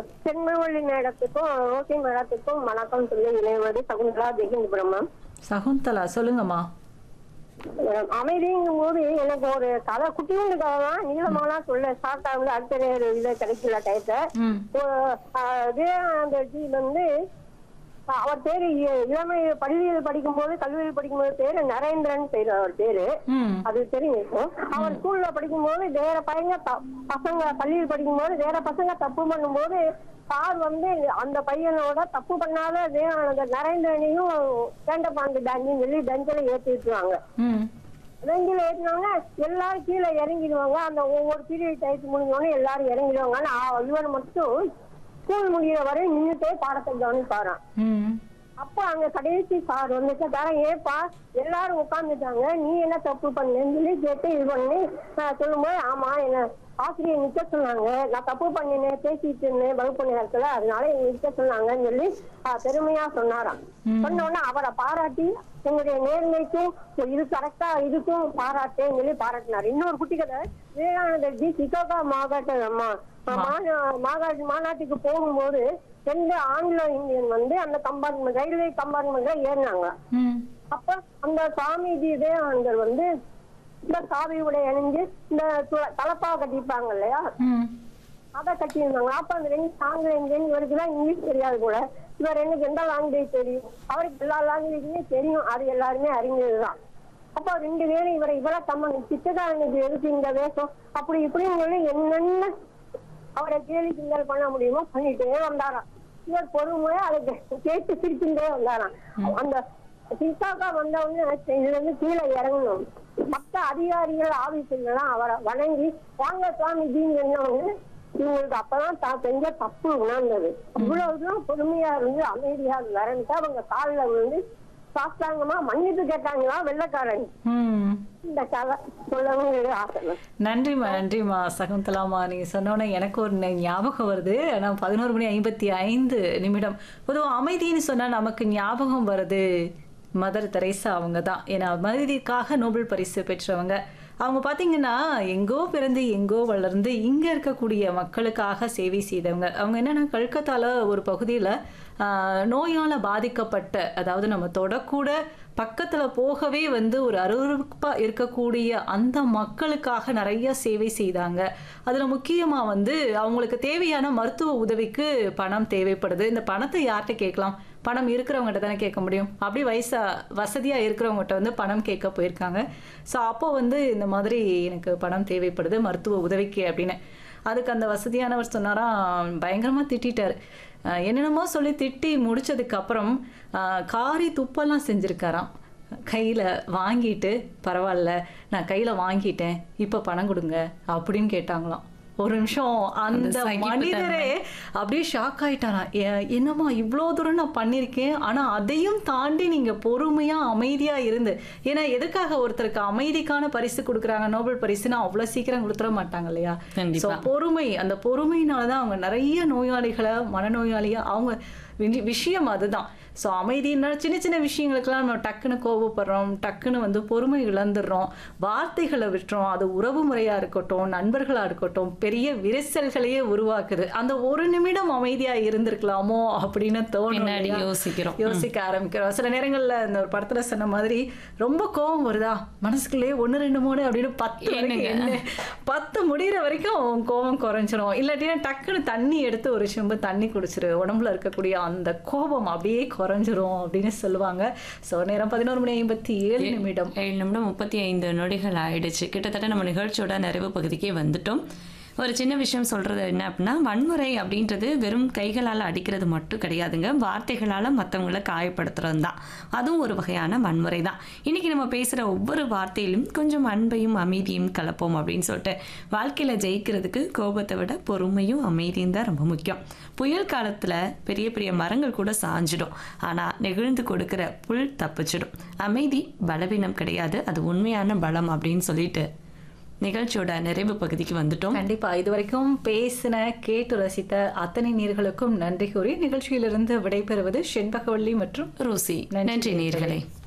செம்மொழி மேடத்துக்கும் ரோசி மேடத்துக்கும் வணக்கம் சொல்லி இணைவது சகுந்தலா ஜெகேந்திரபுரம் மேம் சகுந்தலா சொல்லுங்கம்மா அஹ் அமைதிங்கும் போது எனக்கு ஒரு கதை குட்டியுண்டு கதை தான் நீளமாலாம் சொல்ல ஸ்டார்ட் ஆகுது அடுத்த நேர இதுல கிடைக்கல டயத்தை ம் விவேகானந்த ஜி வந்து அஹ் அவர் பேரு இ- இளமை பள்ளியில் படிக்கும்போது கல்லூரியில் படிக்கும்போது பேரு நரேந்திரன் பேரு அவர் பேரு ம் அது தெரியும் அவர் ஸ்கூல்ல படிக்கும்போது வேற பையங்க த- பசங்க பள்ளியில் படிக்கும்போது வேற பசங்க தப்பு பண்ணும்போது சார் வந்து அந்த பையனோட தப்பு பண்ணாத விவேகானந்தர் நரேந்திரனையும் வேண்டபாண்டு பேங்கையும் சொல்லி பெஞ்சில் ஏற்றி விட்டுருவாங்க ம் பெஞ்சில் ஏற்றினவங்க எல்லாரும் கீழே இறங்கிடுவாங்க அந்த ஒவ்வொரு பீரியட் டைத்து முடிஞ்சோடனே எல்லாரும் இறங்கிடுவாங்க ஆனா இவர் மட்டும் ஸ்கூல் முடிகிற வரை நின்றுட்டே பாடத்தை கவனிப்பாராம் ம் அப்ப அங்க கடைசி சார் வந்து கேட்டாரா ஏப்பா எல்லாரும் உட்கார்ந்துட்டாங்க நீ என்ன தப்பு பண்ணேன்னு சொல்லி கேட்டு இது பண்ணி நான் சொல்லும்போது ஆமா என்ன ஆசிரியர் நிக்க சொன்னாங்க நான் தப்பு பண்ணினேன் பேசிட்டு இருந்தேன் வகுப்பு நேரத்துல அதனால என்னை நிக்க சொன்னாங்கன்னு சொல்லி ஆஹ், பெருமையா சொன்னாராம் சொன்ன உடனே அவரை பாராட்டி உங்களுடைய நேர்மைக்கும் இது கரெக்டா இதுக்கும் பாராட்டேன்னு சொல்லி பாராட்டினார் இன்னொரு குட்டி கதை விவேகானந்தர் ஜி சிகாகா மாகாட்ட மா- மாநா- மாகாட்டு மாநாட்டுக்கு போகும்போது ரெண்டு ஆங்கிலோ இந்தியன் வந்து அந்த கம்பார்ட்மெண்ட் ரயில்வே கம்பார்ட்மெண்ட்ல ஏறினாங்க ம் அப்ப அந்த சாமிஜி விவேகானந்தர் வந்து இந்த காவி உடை அணிஞ்சு இந்த து- தலப்பா கட்டிப்பாங்க இல்லையா ம் அதை கட்டியிருந்தாங்க அப்ப அந்த ரெண்டு ஆங்கில இந்தியன் இவருக்கு தான் இங்கிலீஷ் தெரியாது கூட இவர் எனக்கு எந்த லாங்குவேஜ் தெரியும் அவருக்கு எல்லா லாங்குவேஜுமே தெரியும் அது எல்லாருமே அறிஞதுதான் அப்ப ரெண்டு பேரும் இவரை இவ்வளவு கம்மன் சித்தகாரனுக்கு எதுக்கு இந்த வேஷம் அப்படி இப்படின்னு சொல்லி என்னென்ன அவரை கேலி கிண்டல் பண்ண முடியுமோ பண்ணிட்டே வந்தாராம் இவர் பொறுமையா அதை கே- கேட்டு சிரிச்சுட்டே வந்தாராம் அந்த சித்தாக்கா வந்தவங்க இதுல இருந்து கீழே இறங்கணும் மத்த அதிகாரிகள் ஆபீஸுங்கெல்லாம் அவரை வணங்கி வாங்க சுவாமிஜின்னு சொன்னவங்க இவங்களுக்கு அப்பதான் தான் செஞ்ச தப்பு உணர்ந்தது அவ்வளவுதான் பொறுமையா இருந்து அமைதியா இருந்தாருன்ட்டு அவங்க காலில் விழுந்து சாஸ்தாங்கமா மன்னிப்பு கேட்டாங்களா வெள்ளக்காரன் ம் இந்த கதை சொல்லவும் ஆசை நன்றிம்மா நன்றிம்மா சகுந்தலாமா நீங்கள் சொன்னோன்னே எனக்கு ஒரு நெ- ஞாபகம் வருது ஆனால் பதினோரு மணி ஐம்பத்தி ஐந்து நிமிடம் பொதுவாக அமைதின்னு சொன்னால் நமக்கு ஞாபகம் வருது மதர் தெரேசா அவங்க தான் ஏன்னா அமைதிக்காக நோபல் பரிசு பெற்றவங்க அவங்க பார்த்தீங்கன்னா எங்கோ பிறந்து எங்கோ வளர்ந்து இங்கே இருக்கக்கூடிய மக்களுக்காக சேவை செய்தவங்க அவங்க என்னென்னா கல்கத்தால ஒரு பகுதியில் நோயால் பாதிக்கப்பட்ட அதாவது நம்ம தொடக்கூட பக்கத்தில் போகவே வந்து ஒரு அருவருப்பாக இருக்கக்கூடிய அந்த மக்களுக்காக நிறைய சேவை செய்தாங்க அதில் முக்கியமாக வந்து அவங்களுக்கு தேவையான மருத்துவ உதவிக்கு பணம் தேவைப்படுது இந்த பணத்தை யார்கிட்ட கேட்கலாம் பணம் இருக்கிறவங்ககிட்ட தானே கேட்க முடியும் அப்படி வயசா வசதியாக இருக்கிறவங்ககிட்ட வந்து பணம் கேட்க போயிருக்காங்க ஸோ அப்போ வந்து இந்த மாதிரி எனக்கு பணம் தேவைப்படுது மருத்துவ உதவிக்கு அப்படின்னு அதுக்கு அந்த வசதியானவர் சொன்னாராம் பயங்கரமாக திட்டிட்டார் அஹ் என்னென்னமோ சொல்லி திட்டி முடிச்சதுக்கு அப்புறம் அஹ் காரி துப்பெல்லாம் செஞ்சுருக்காராம் கையில் வாங்கிட்டு பரவாயில்ல நான் கையில் வாங்கிட்டேன் இப்போ பணம் கொடுங்க அப்படின்னு கேட்டாங்களாம் ஒரு நிமிஷம் அந்த சகிப்புத்தன்மை. மனிதரே அப்படியே ஷாக் ஆயிட்டாராம் "எ- என்னம்மா இவ்வளோ தூரம் நான் பண்ணியிருக்கேன் ஆனால் அதையும் தாண்டி நீங்கள் பொறுமையாக அமைதியாக இருந்து ஏன்னா எதுக்காக ஒருத்தருக்கு அமைதிக்கான பரிசு கொடுக்குறாங்க நோபல் பரிசுனா அவ்வளோ சீக்கிரம் கொடுத்துட மாட்டாங்க இல்லையா கண்டிப்பா. So, பொறுமை அந்த பொறுமையினால தான் அவங்க நிறைய நோயாளிகளை மனநோயாளியா அவங்க வி- விஷயம் அதுதான் ஸோ அமைதினா சின்ன சின்ன விஷயங்களுக்கெல்லாம் நம்ம டக்குன்னு கோபப்படுறோம் டக்குன்னு வந்து பொறுமை இழந்துடுறோம் வார்த்தைகளை விட்டுறோம் அது உறவு முறையாக இருக்கட்டும் நண்பர்களாக இருக்கட்டும் பெரிய விரிசல்களையே உருவாக்குது அந்த ஒரு நிமிடம் அமைதியாக இருந்திருக்கலாமோ அப்படின்னு தோணும் பின்னாடி இல்லையா? யோசிக்கிறோம். யோசிக்க ஆரம்பிக்கிறோம் சில நேரங்கள்ல இந்த ஒரு படத்துல சொன்ன மாதிரி ரொம்ப கோவம் வருதா மனசுக்குள்ளேயே ஒன்று ரெண்டு மூணு அப்படின்னு பத்து வரைக்கும் என்னங்க? எண்ணு. பத்து முடியிற வரைக்கும் கோவம் குறைஞ்சிரும் இல்லாட்டினா டக்குன்னு தண்ணி எடுத்து ஒரு செம்பு தண்ணி குடிச்சிரு உடம்புல இருக்கக்கூடிய அந்த கோபம் அப்படியே குறைஞ்சிரும் அப்படின்னு சொல்லுவாங்க ஸோ நேரம் பதினோரு மணி ஐம்பத்தி ஏழு நிமிடம் ஏழு நிமிடம் முப்பத்தி ஐந்து நொடிகள் ஆயிடுச்சு கிட்டத்தட்ட நம்ம நிகழ்ச்சியோட நிறைவு பகுதிக்கே வந்துட்டோம் ஒரு சின்ன விஷயம் சொல்றது என்ன அப்படின்னா வன்முறை அப்படின்றது வெறும் கைகளால் அடிக்கிறது மட்டும் கிடையாதுங்க வார்த்தைகளால் மற்றவங்கள காயப்படுத்துறது தான் அதுவும் ஒரு வகையான வன்முறை தான் இன்னைக்கு நம்ம பேசுகிற ஒவ்வொரு வார்த்தையிலும் கொஞ்சம் அன்பையும் அமைதியும் கலப்போம் அப்படின்னு சொல்லிட்டு வாழ்க்கையில் ஜெயிக்கிறதுக்கு கோபத்தை விட பொறுமையும் அமைதியும் தான் ரொம்ப முக்கியம் புயல் காலத்தில் பெரிய பெரிய மரங்கள் கூட சாஞ்சிடும் ஆனால் நெகிழ்ந்து கொடுக்கிற புல் தப்பிச்சிடும் அமைதி பலவீனம் கிடையாது அது உண்மையான பலம் அப்படின்னு சொல்லிட்டு நிகழ்ச்சியோட நிறைவு பகுதிக்கு வந்துட்டோம் கண்டிப்பா இது வரைக்கும் பேசின கேட்டு ரசித்த அத்தனை நீர்களுக்கும் நன்றி கூறி நிகழ்ச்சியிலிருந்து விடைபெறுவது செண்பகவள்ளி மற்றும் ரோசி நன்றி நன்றி நேயர்களே. நேர்களே